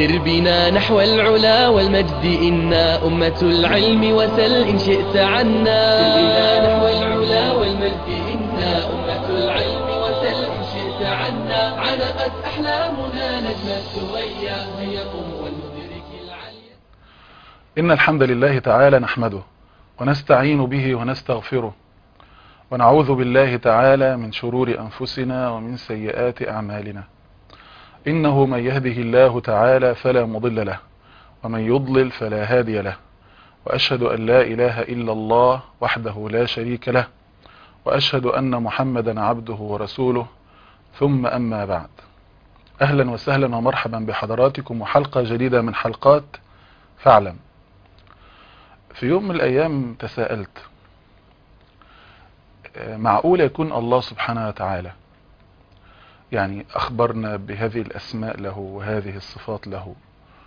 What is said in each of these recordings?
سر بنا نحو العلا والمجد إنا أمة العلم وسل إن شئت عنا سر بنا نحو العلا والمجد إنا أمة العلم وسل إن شئت عنا علقت أحلامنا نجم الثريا هيا قم ولندرك العليا إن الحمد لله تعالى نحمده ونستعين به ونستغفره ونعوذ بالله تعالى من شرور أنفسنا ومن سيئات أعمالنا إنه من يهده الله تعالى فلا مضل له ومن يضلل فلا هادي له وأشهد أن لا إله إلا الله وحده لا شريك له وأشهد أن محمدا عبده ورسوله ثم أما بعد أهلا وسهلا ومرحبا بحضراتكم وحلقة جديدة من حلقات فاعلم في يوم من الأيام تساءلت معقول يكون الله سبحانه وتعالى يعني أخبرنا بهذه الأسماء له وهذه الصفات له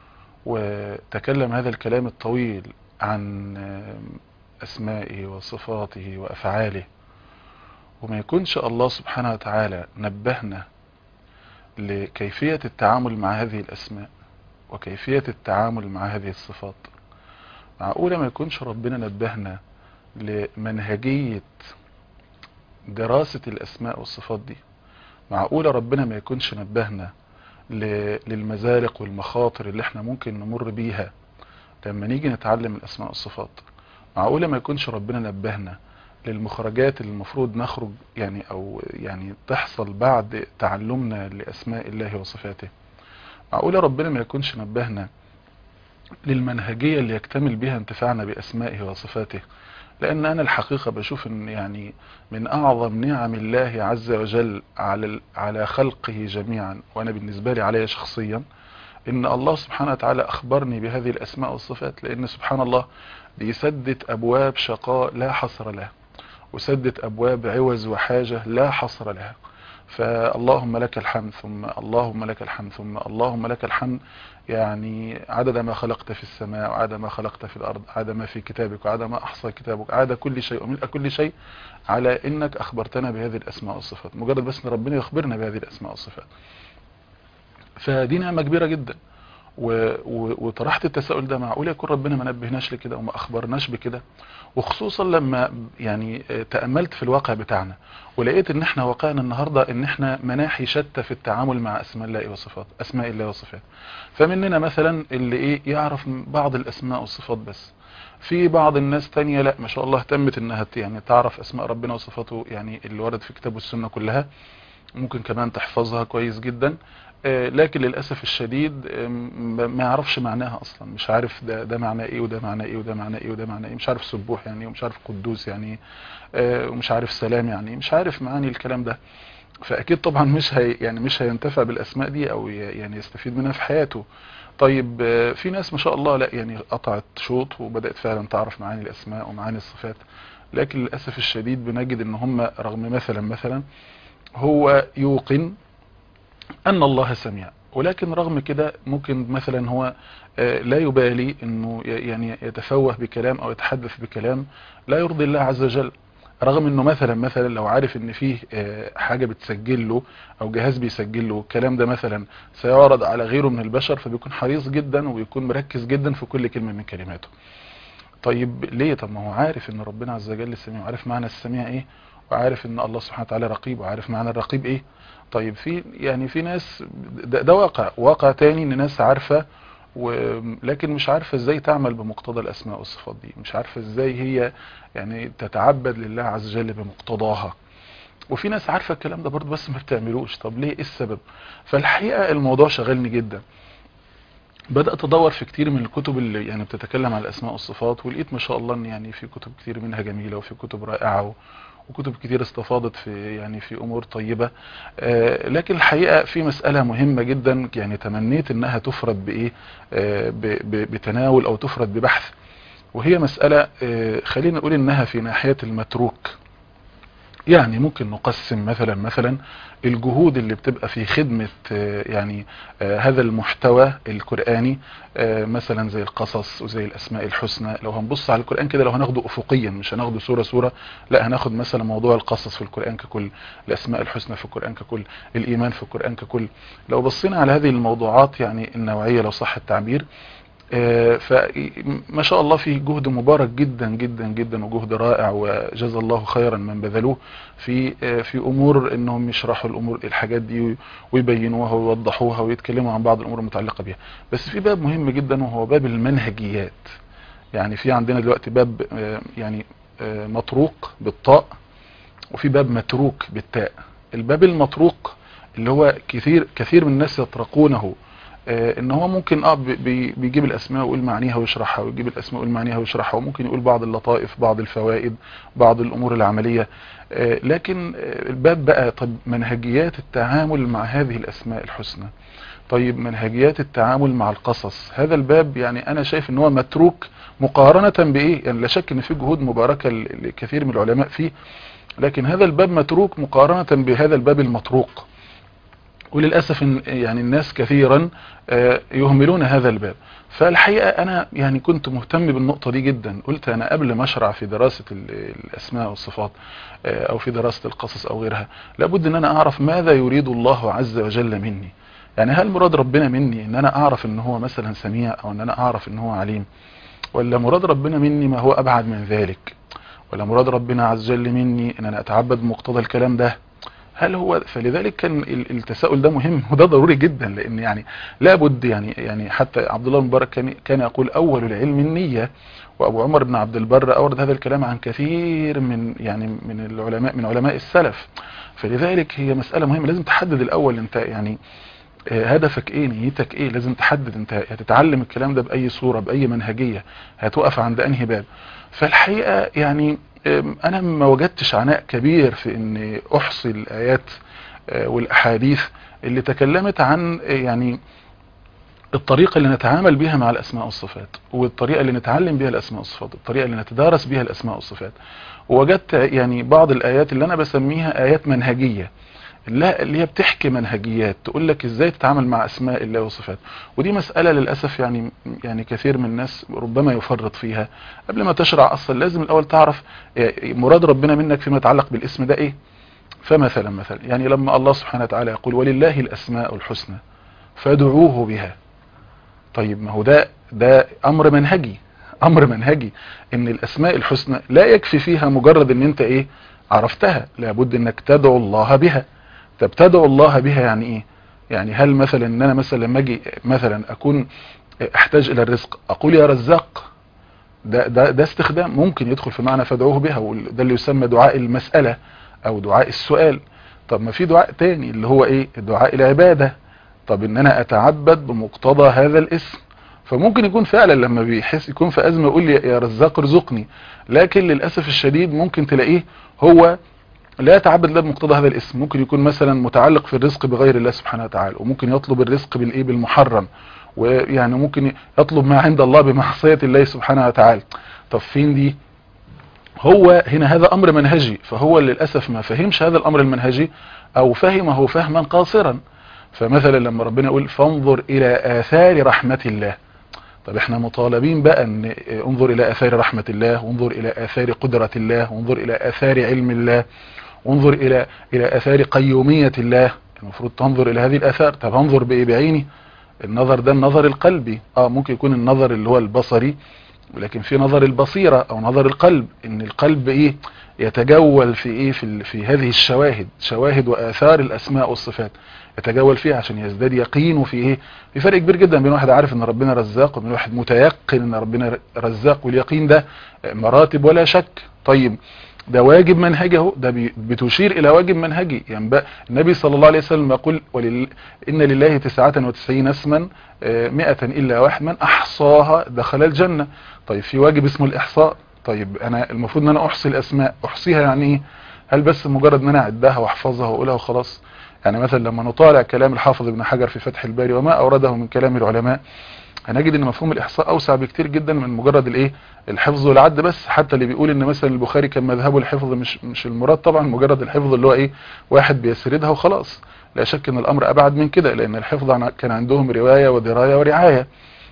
وتكلم هذا الكلام الطويل عن أسمائه وصفاته وأفعاله وما يكونش الله سبحانه وتعالى نبهنا لكيفية التعامل مع هذه الأسماء وكيفية التعامل مع هذه الصفات معقولة ما يكونش ربنا نبهنا لمنهجية دراسة الأسماء والصفات دي معقولة ربنا ما يكونش نبهنا للمزالق والمخاطر اللي احنا ممكن نمر بيها لما نيجي نتعلم الأسماء والصفات معقولة ما يكونش ربنا نبهنا للمخرجات اللي المفروض نخرج يعني أو يعني تحصل بعد تعلمنا لأسماء الله وصفاته معقولة ربنا ما يكونش نبهنا للمنهجية اللي يكتمل بها انتفاعنا بأسمائه وصفاته لأن أنا الحقيقة بشوف أن يعني من أعظم نعم الله عز وجل على على خلقه جميعا وأنا بالنسبة لي علي شخصيا إن الله سبحانه وتعالى أخبرني بهذه الأسماء والصفات لأن سبحان الله دي سدت أبواب شقاء لا حصر لها وسدت أبواب عوز وحاجة لا حصر لها فاللهم لك الحمد ثم اللهم لك الحمد ثم اللهم لك الحمد يعني عدد ما خلقت في السماء وعدد ما خلقت في الأرض عدد ما في كتابك وعدد ما أحصى كتابك عدد كل شيء وملء كل شيء على إنك أخبرتنا بهذه الأسماء والصفات مجرد بس أن ربنا يخبرنا بهذه الأسماء والصفات فدي نعمة كبيرة جدا و... و... وطرحت التساؤل ده معقول يكون ربنا ما نبهناش لكده وما اخبرناش بكده وخصوصا لما يعني تأملت في الواقع بتاعنا ولقيت ان احنا واقعنا النهاردة ان احنا مناحي شتى في التعامل مع اسماء الله وصفات اسماء الله وصفات فمننا مثلا اللي ايه يعرف بعض الاسماء والصفات بس في بعض الناس تانية لا ما شاء الله اهتمت انها يعني تعرف اسماء ربنا وصفاته يعني اللي ورد في كتاب السنة كلها ممكن كمان تحفظها كويس جدا لكن للأسف الشديد ما يعرفش معناها أصلا مش عارف ده, ده معناه إيه وده معناه إيه وده معناه إيه وده معناه إيه مش عارف سبوح يعني ومش عارف قدوس يعني ومش عارف سلام يعني مش عارف معاني الكلام ده فأكيد طبعا مش هي يعني مش هينتفع بالأسماء دي أو يعني يستفيد منها في حياته طيب في ناس ما شاء الله لا يعني قطعت شوط وبدأت فعلا تعرف معاني الأسماء ومعاني الصفات لكن للأسف الشديد بنجد ان هم رغم مثلا مثلا هو يوقن أن الله سميع ولكن رغم كده ممكن مثلا هو لا يبالي أنه يعني يتفوه بكلام أو يتحدث بكلام لا يرضي الله عز وجل رغم أنه مثلا مثلا لو عارف أن فيه حاجة بتسجل له أو جهاز بيسجل له الكلام ده مثلا سيعرض على غيره من البشر فبيكون حريص جدا وبيكون مركز جدا في كل كلمة من كلماته طيب ليه طب ما هو عارف أن ربنا عز وجل السميع وعارف معنى السميع إيه وعارف أن الله سبحانه وتعالى رقيب وعارف معنى الرقيب إيه طيب في يعني في ناس ده, ده واقع واقع تاني ان ناس عارفة ولكن مش عارفة ازاي تعمل بمقتضى الاسماء والصفات دي مش عارفة ازاي هي يعني تتعبد لله عز وجل بمقتضاها وفي ناس عارفة الكلام ده برضه بس ما بتعملوش طب ليه ايه السبب فالحقيقة الموضوع شغلني جدا بدأت ادور في كتير من الكتب اللي يعني بتتكلم عن الاسماء والصفات ولقيت ما شاء الله ان يعني في كتب كتير منها جميلة وفي كتب رائعة وكتب كتير استفاضت في يعني في امور طيبة آه لكن الحقيقة في مسألة مهمة جدا يعني تمنيت انها تفرد بايه آه بتناول او تفرد ببحث وهي مسألة آه خلينا نقول انها في ناحية المتروك يعني ممكن نقسم مثلا مثلا الجهود اللي بتبقى في خدمة آه، يعني آه، هذا المحتوى القرآني آه، مثلا زي القصص وزي الأسماء الحسنى لو هنبص على القرآن كده لو هناخده أفقيا مش هناخده سورة سورة لا هناخد مثلا موضوع القصص في القرآن ككل الأسماء الحسنى في القرآن ككل الإيمان في القرآن ككل لو بصينا على هذه الموضوعات يعني النوعية لو صح التعبير آه، فما شاء الله في جهد مبارك جدا جدا جدا وجهد رائع وجزا الله خيرا من بذلوه في آه، في امور انهم يشرحوا الامور الحاجات دي ويبينوها ويوضحوها ويتكلموا عن بعض الامور المتعلقه بها بس في باب مهم جدا وهو باب المنهجيات يعني في عندنا دلوقتي باب آه، يعني آه، مطروق بالطاء وفي باب متروك بالتاء الباب المطروق اللي هو كثير كثير من الناس يطرقونه آه، ان هو ممكن اه بي- بي- بيجيب الاسماء ويقول معانيها ويشرحها ويجيب الاسماء ويقول معانيها ويشرحها وممكن يقول بعض اللطائف بعض الفوائد بعض الامور العمليه آه، لكن آه، الباب بقى طب منهجيات التعامل مع هذه الاسماء الحسنى طيب منهجيات التعامل مع القصص هذا الباب يعني انا شايف ان هو متروك مقارنه بايه يعني لا شك ان في جهود مباركه ل- لكثير من العلماء فيه لكن هذا الباب متروك مقارنه بهذا الباب المطروق وللأسف إن- يعني الناس كثيرا آه، يهملون هذا الباب فالحقيقة أنا يعني كنت مهتم بالنقطة دي جدا قلت أنا قبل ما أشرع في دراسة ال- الأسماء والصفات آه، أو في دراسة القصص أو غيرها لابد أن أنا أعرف ماذا يريد الله عز وجل مني يعني هل مراد ربنا مني أن أنا أعرف أن هو مثلا سميع أو أن أنا أعرف أن هو عليم ولا مراد ربنا مني ما هو أبعد من ذلك ولا مراد ربنا عز وجل مني أن أنا أتعبد بمقتضى الكلام ده هل هو فلذلك كان ال- التساؤل ده مهم وده ضروري جدا لان يعني لابد يعني يعني حتى عبد الله المبارك كان كان يقول اول العلم النيه وابو عمر بن عبد البر اورد هذا الكلام عن كثير من يعني من العلماء من علماء السلف فلذلك هي مساله مهمه لازم تحدد الاول انت يعني آه، هدفك ايه نيتك ايه لازم تحدد انت هتتعلم الكلام ده باي صوره باي منهجيه هتقف عند انهي باب فالحقيقه يعني آم، انا ما وجدتش عناء كبير في ان احصي الايات آه، والاحاديث اللي تكلمت عن آه، يعني الطريقة اللي نتعامل بها مع الأسماء والصفات والطريقة اللي نتعلم بها الأسماء والصفات الطريقة اللي نتدارس بها الأسماء والصفات ووجدت يعني بعض الآيات اللي أنا بسميها آيات منهجية لا اللي هي بتحكي منهجيات تقول لك ازاي تتعامل مع اسماء الله وصفاته ودي مسألة للأسف يعني يعني كثير من الناس ربما يفرط فيها قبل ما تشرع اصلا لازم الاول تعرف مراد ربنا منك فيما يتعلق بالاسم ده ايه فمثلا مثلا يعني لما الله سبحانه وتعالى يقول ولله الاسماء الحسنى فادعوه بها طيب ما هو ده ده امر منهجي امر منهجي ان الاسماء الحسنى لا يكفي فيها مجرد ان انت ايه عرفتها لابد انك تدعو الله بها طب تدعو الله بها يعني ايه يعني هل مثلا ان انا مثلا لما اجي مثلا اكون احتاج الى الرزق اقول يا رزاق ده ده ده استخدام ممكن يدخل في معنى فادعوه بها وده اللي يسمى دعاء المسألة او دعاء السؤال طب ما في دعاء تاني اللي هو ايه دعاء العبادة طب ان انا اتعبد بمقتضى هذا الاسم فممكن يكون فعلا لما بيحس يكون في ازمه يقول لي يا رزاق ارزقني لكن للاسف الشديد ممكن تلاقيه هو لا يتعبد الله بمقتضى هذا الاسم ممكن يكون مثلا متعلق في الرزق بغير الله سبحانه وتعالى وممكن يطلب الرزق بالايه بالمحرم ويعني ممكن يطلب ما عند الله بمعصيه الله سبحانه وتعالى طب فين دي هو هنا هذا امر منهجي فهو للاسف ما فهمش هذا الامر المنهجي او فهمه فهما قاصرا فمثلا لما ربنا يقول فانظر الى اثار رحمه الله طب احنا مطالبين بقى ان انظر الى اثار رحمة الله وانظر الى اثار قدرة الله وانظر الى اثار علم الله وانظر الى الى اثار قيومية الله المفروض تنظر الى هذه الاثار طب انظر بايه بعيني النظر ده النظر القلبي اه ممكن يكون النظر اللي هو البصري ولكن في نظر البصيرة او نظر القلب ان القلب ايه يتجول في ايه في, في هذه الشواهد شواهد واثار الاسماء والصفات يتجول فيها عشان يزداد يقين وفي ايه في فرق كبير جدا بين واحد عارف ان ربنا رزاق وبين واحد متيقن ان ربنا رزاق واليقين ده مراتب ولا شك طيب ده واجب منهجي اهو ده بتشير الى واجب منهجي ينبغي النبي صلى الله عليه وسلم يقول ولل... ان لله 99 اسما 100 الا واحد من احصاها دخل الجنه طيب في واجب اسمه الاحصاء طيب انا المفروض ان انا احصي الاسماء احصيها يعني ايه هل بس مجرد ان انا اعدها واحفظها واقولها وخلاص يعني مثلا لما نطالع كلام الحافظ ابن حجر في فتح الباري وما اورده من كلام العلماء هنجد ان مفهوم الاحصاء اوسع بكتير جدا من مجرد الايه الحفظ والعد بس حتى اللي بيقول ان مثلا البخاري كان مذهبه الحفظ مش مش المراد طبعا مجرد الحفظ اللي هو ايه واحد بيسردها وخلاص لا شك ان الامر ابعد من كده لان الحفظ كان عندهم رواية ودراية ورعاية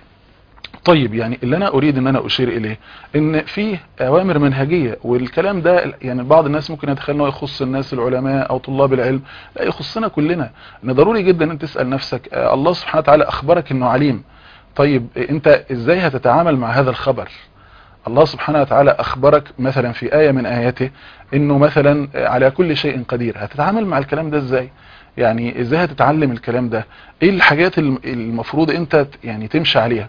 طيب يعني اللي انا اريد ان انا اشير اليه ان في اوامر منهجية والكلام ده يعني بعض الناس ممكن يتخيل انه يخص الناس العلماء او طلاب العلم لا يخصنا كلنا ان ضروري جدا ان تسأل نفسك الله سبحانه وتعالى اخبرك انه عليم طيب انت ازاي هتتعامل مع هذا الخبر الله سبحانه وتعالى اخبرك مثلا في آية من آياته انه مثلا على كل شيء قدير هتتعامل مع الكلام ده ازاي يعني ازاي هتتعلم الكلام ده ايه الحاجات المفروض انت يعني تمشي عليها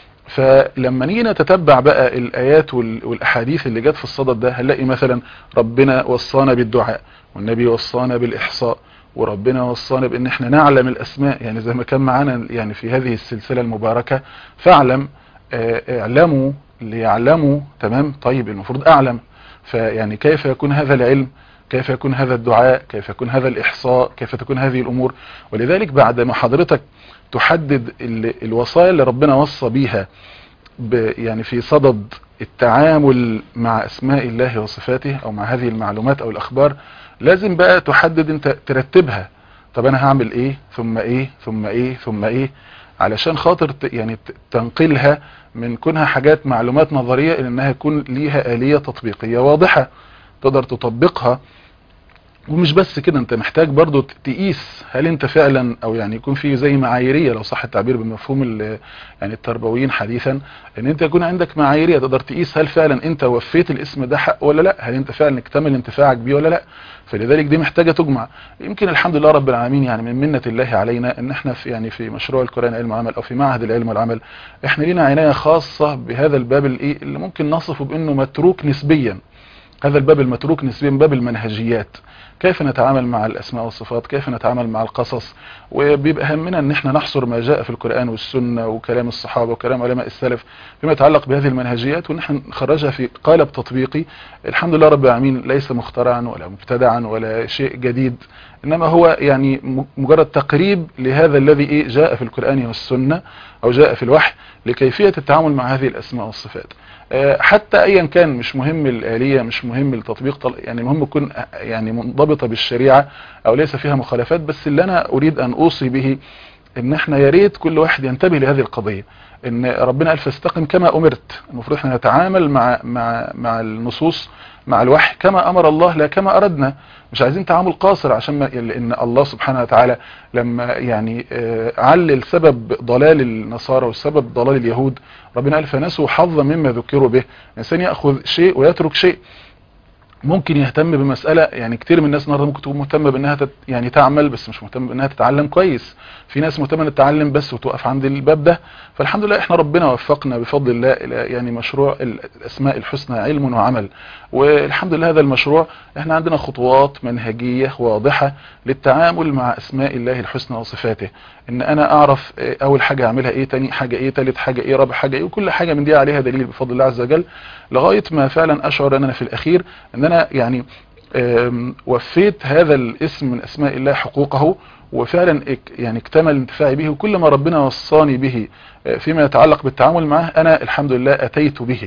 فلما نيجي نتتبع بقى الآيات والأحاديث اللي جت في الصدد ده هنلاقي مثلا ربنا وصانا بالدعاء والنبي وصانا بالإحصاء وربنا وصانا بان احنا نعلم الاسماء يعني زي ما كان معانا يعني في هذه السلسلة المباركة فاعلم اعلموا ليعلموا تمام طيب المفروض اعلم فيعني كيف يكون هذا العلم كيف يكون هذا الدعاء كيف يكون هذا الاحصاء كيف تكون هذه الامور ولذلك بعد ما حضرتك تحدد الوصايا اللي ربنا وصى بيها يعني في صدد التعامل مع اسماء الله وصفاته او مع هذه المعلومات او الاخبار لازم بقى تحدد انت ترتبها طب انا هعمل ايه ثم ايه ثم ايه ثم ايه علشان خاطر يعني تنقلها من كونها حاجات معلومات نظرية الى انها يكون ليها آلية تطبيقية واضحة تقدر تطبقها ومش بس كده انت محتاج برضو تقيس هل انت فعلا او يعني يكون في زي معاييرية لو صح التعبير بمفهوم يعني التربويين حديثا ان انت يكون عندك معاييرية تقدر تقيس هل فعلا انت وفيت الاسم ده حق ولا لا هل انت فعلا اكتمل انتفاعك بيه ولا لا فلذلك دي محتاجة تجمع يمكن الحمد لله رب العالمين يعني من منة الله علينا ان احنا في يعني في مشروع القرآن علم وعمل او في معهد العلم والعمل احنا لينا عناية خاصة بهذا الباب الايه اللي ممكن نصفه بانه متروك نسبيا هذا الباب المتروك نسبيا باب المنهجيات كيف نتعامل مع الأسماء والصفات كيف نتعامل مع القصص وبيبقى همنا ان احنا نحصر ما جاء في القرآن والسنة وكلام الصحابة وكلام علماء السلف فيما يتعلق بهذه المنهجيات وان احنا نخرجها في قالب تطبيقي الحمد لله رب العالمين ليس مخترعا ولا مبتدعا ولا شيء جديد انما هو يعني مجرد تقريب لهذا الذي ايه جاء في القرآن والسنة او جاء في الوحي لكيفية التعامل مع هذه الأسماء والصفات حتى ايا كان مش مهم الآلية مش مهم التطبيق يعني المهم تكون يعني منضبطة بالشريعة او ليس فيها مخالفات بس اللي انا اريد ان اوصي به ان احنا يا ريت كل واحد ينتبه لهذه القضية ان ربنا قال فاستقم كما امرت المفروض احنا نتعامل مع مع مع النصوص مع الوحي كما امر الله لا كما اردنا مش عايزين تعامل قاصر عشان ما لان الله سبحانه وتعالى لما يعني علل سبب ضلال النصارى وسبب ضلال اليهود ربنا قال فنسوا حظا مما ذكروا به الانسان ياخذ شيء ويترك شيء ممكن يهتم بمسألة يعني كتير من الناس النهارده ممكن تكون مهتمة بانها تت يعني تعمل بس مش مهتمة بانها تتعلم كويس في ناس مهتمة تتعلم بس وتوقف عند الباب ده فالحمد لله احنا ربنا وفقنا بفضل الله الى يعني مشروع الاسماء الحسنى علم وعمل والحمد لله هذا المشروع احنا عندنا خطوات منهجية واضحة للتعامل مع اسماء الله الحسنى وصفاته ان انا اعرف اول حاجة اعملها ايه تاني حاجة ايه تالت حاجة ايه رابع حاجة ايه وكل حاجة من دي عليها دليل بفضل الله عز وجل لغاية ما فعلا اشعر ان انا في الاخير ان انا يعني وفيت هذا الاسم من اسماء الله حقوقه وفعلا يعني اكتمل انتفاعي به وكل ما ربنا وصاني به فيما يتعلق بالتعامل معه انا الحمد لله اتيت به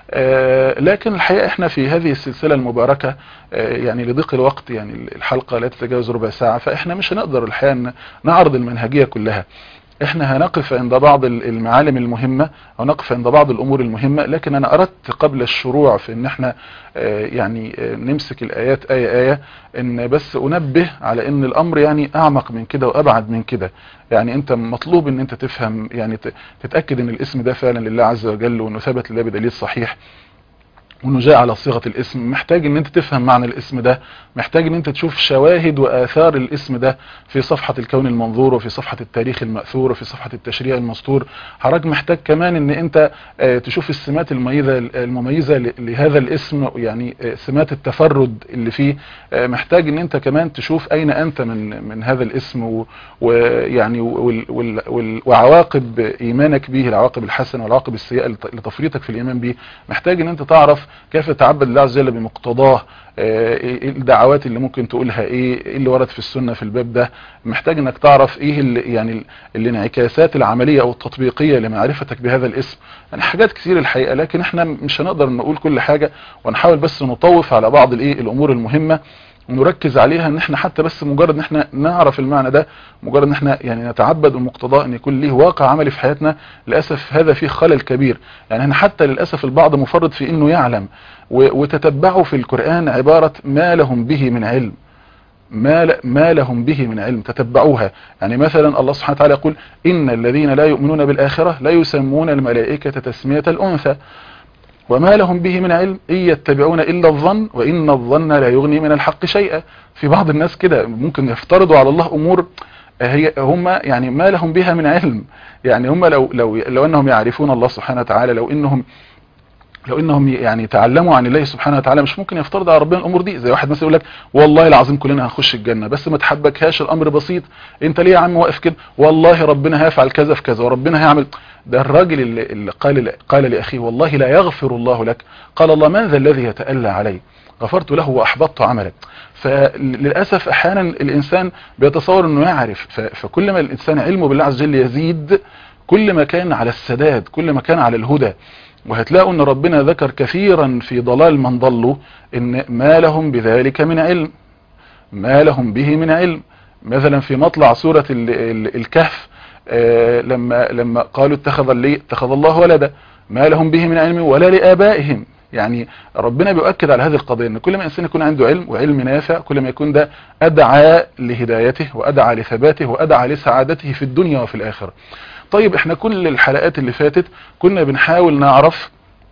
لكن الحقيقة احنا في هذه السلسلة المباركة يعني لضيق الوقت يعني الحلقة لا تتجاوز ربع ساعة فاحنا مش هنقدر الحقيقة نعرض المنهجية كلها احنا هنقف عند بعض المعالم المهمة او نقف عند بعض الامور المهمة لكن انا اردت قبل الشروع في ان احنا يعني نمسك الايات اية اية ان بس انبه على ان الامر يعني اعمق من كده وابعد من كده يعني انت مطلوب ان انت تفهم يعني تتأكد ان الاسم ده فعلا لله عز وجل وانه ثبت لله بدليل صحيح وانه جاء على صيغة الاسم محتاج ان انت تفهم معنى الاسم ده محتاج ان انت تشوف شواهد واثار الاسم ده في صفحة الكون المنظور وفي صفحة التاريخ المأثور وفي صفحة التشريع المسطور حضرتك محتاج كمان ان انت تشوف السمات المميزة المميزة لهذا الاسم يعني سمات التفرد اللي فيه محتاج ان انت كمان تشوف اين انت من من هذا الاسم ويعني وعواقب ايمانك به العواقب الحسنة والعواقب السيئة لتفريطك في الايمان به محتاج ان انت تعرف كيف تتعبد الله عز وجل بمقتضاه ايه الدعوات اللي ممكن تقولها ايه ايه اللي ورد في السنة في الباب ده محتاج انك تعرف ايه اللي يعني الانعكاسات العملية او التطبيقية لمعرفتك بهذا الاسم يعني حاجات كتير الحقيقة لكن احنا مش هنقدر نقول كل حاجة ونحاول بس نطوف على بعض الايه الامور المهمة ونركز عليها ان احنا حتى بس مجرد ان احنا نعرف المعنى ده مجرد ان احنا يعني نتعبد بمقتضاه ان يكون ليه واقع عملي في حياتنا للاسف هذا فيه خلل كبير يعني احنا حتى للاسف البعض مفرط في انه يعلم وتتبعوا في القرآن عبارة ما لهم به من علم ما ما لهم به من علم تتبعوها يعني مثلا الله سبحانه وتعالى يقول إن الذين لا يؤمنون بالآخرة لا يسمون الملائكة تسمية الأنثى وما لهم به من علم إن يتبعون إلا الظن وإن الظن لا يغني من الحق شيئا في بعض الناس كده ممكن يفترضوا على الله أمور هي هم يعني ما لهم بها من علم يعني هم لو لو لو انهم يعرفون الله سبحانه وتعالى لو انهم لو انهم يعني تعلموا عن الله سبحانه وتعالى مش ممكن يفترض على ربنا الامور دي زي واحد مثلا يقول لك والله العظيم كلنا هنخش الجنه بس ما تحبكهاش الامر بسيط انت ليه يا عم واقف كده والله ربنا هيفعل كذا في كذا وربنا هيعمل ده الراجل اللي, اللي قال قال لاخيه والله لا يغفر الله لك قال الله من ذا الذي يتألى علي غفرت له واحبطت عملك فللاسف احيانا الانسان بيتصور انه يعرف فكل ما الانسان علمه بالله عز وجل يزيد كل ما كان على السداد كل ما كان على الهدى وهتلاقوا ان ربنا ذكر كثيرا في ضلال من ضلوا ان ما لهم بذلك من علم ما لهم به من علم مثلا في مطلع سورة ال ال الكهف آه لما لما قالوا اتخذ اللي اتخذ الله ولدا ما لهم به من علم ولا لآبائهم يعني ربنا بيؤكد على هذه القضية ان كل ما انسان يكون عنده علم وعلم نافع كل ما يكون ده ادعى لهدايته وادعى لثباته وادعى لسعادته في الدنيا وفي الاخرة طيب احنا كل الحلقات اللي فاتت كنا بنحاول نعرف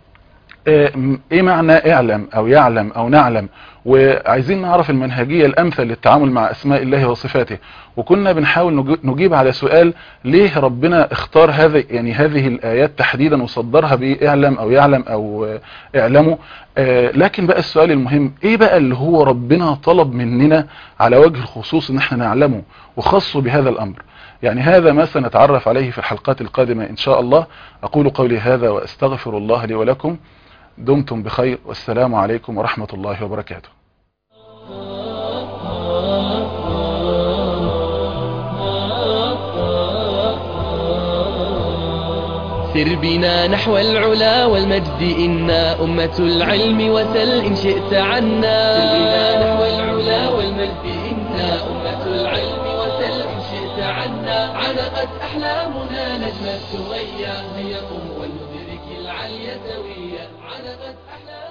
ايه معنى اعلم او يعلم او نعلم وعايزين نعرف المنهجية الامثل للتعامل مع اسماء الله وصفاته وكنا بنحاول نجيب على سؤال ليه ربنا اختار هذا يعني هذه الايات تحديدا وصدرها باعلم او يعلم او اعلموا لكن بقى السؤال المهم ايه بقى اللي هو ربنا طلب مننا على وجه الخصوص ان احنا نعلمه وخصه بهذا الامر يعني هذا ما سنتعرف عليه في الحلقات القادمة إن شاء الله أقول قولي هذا وأستغفر الله لي ولكم دمتم بخير والسلام عليكم ورحمة الله وبركاته سر بنا نحو العلا والمجد إنا أمة العلم وسل إن شئت عنا سر بنا نحو العلا والمجد إنا أمة العلم وسل إن شئت عنا علقت أحلامنا نجم الثريا هيا قم ولندرك العلي سويا علقت أحلامنا